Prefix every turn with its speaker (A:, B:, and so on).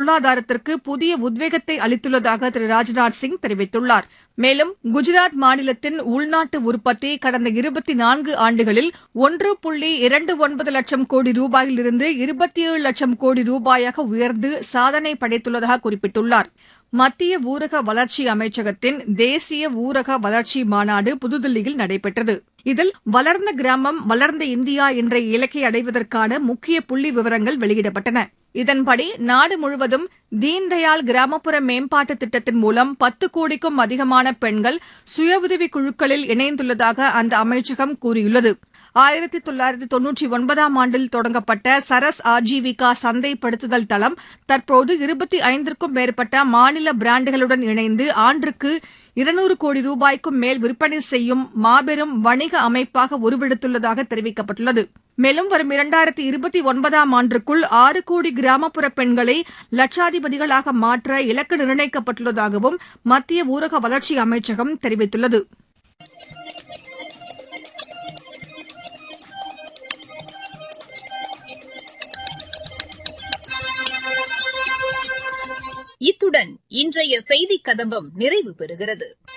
A: பொருளாதாரத்திற்கு புதிய உத்வேகத்தை அளித்துள்ளதாக திரு ராஜ்நாத் சிங் தெரிவித்துள்ளார் மேலும் குஜராத் மாநிலத்தின் உள்நாட்டு உற்பத்தி கடந்த இருபத்தி நான்கு ஆண்டுகளில் ஒன்று புள்ளி இரண்டு ஒன்பது லட்சம் கோடி ரூபாயிலிருந்து இருபத்தி ஏழு லட்சம் கோடி ரூபாயாக உயர்ந்து சாதனை படைத்துள்ளதாக குறிப்பிட்டுள்ளார் மத்திய ஊரக வளர்ச்சி அமைச்சகத்தின் தேசிய ஊரக வளர்ச்சி மாநாடு புதுதில்லியில் நடைபெற்றது இதில் வளர்ந்த கிராமம் வளர்ந்த இந்தியா என்ற இலக்கை அடைவதற்கான முக்கிய புள்ளி விவரங்கள் வெளியிடப்பட்டன இதன்படி நாடு முழுவதும் தீன்தயாள் கிராமப்புற மேம்பாட்டு திட்டத்தின் மூலம் பத்து கோடிக்கும் அதிகமான பெண்கள் சுய உதவிக் குழுக்களில் இணைந்துள்ளதாக அந்த அமைச்சகம் கூறியுள்ளது ஆயிரத்தி தொள்ளாயிரத்தி தொன்னூற்றி ஒன்பதாம் ஆண்டில் தொடங்கப்பட்ட சரஸ் ஆஜீவிகா சந்தைப்படுத்துதல் தளம் தற்போது இருபத்தி ஐந்திற்கும் மேற்பட்ட மாநில பிராண்டுகளுடன் இணைந்து ஆண்டுக்கு இருநூறு கோடி ரூபாய்க்கும் மேல் விற்பனை செய்யும் மாபெரும் வணிக அமைப்பாக உருவெடுத்துள்ளதாக தெரிவிக்கப்பட்டுள்ளது மேலும் வரும் இரண்டாயிரத்தி இருபத்தி ஒன்பதாம் ஆண்டுக்குள் ஆறு கோடி கிராமப்புற பெண்களை லட்சாதிபதிகளாக மாற்ற இலக்கு நிர்ணயிக்கப்பட்டுள்ளதாகவும் மத்திய ஊரக வளர்ச்சி அமைச்சகம் தெரிவித்துள்ளது
B: இத்துடன் இன்றைய செய்திக் கதம்பம் நிறைவு பெறுகிறது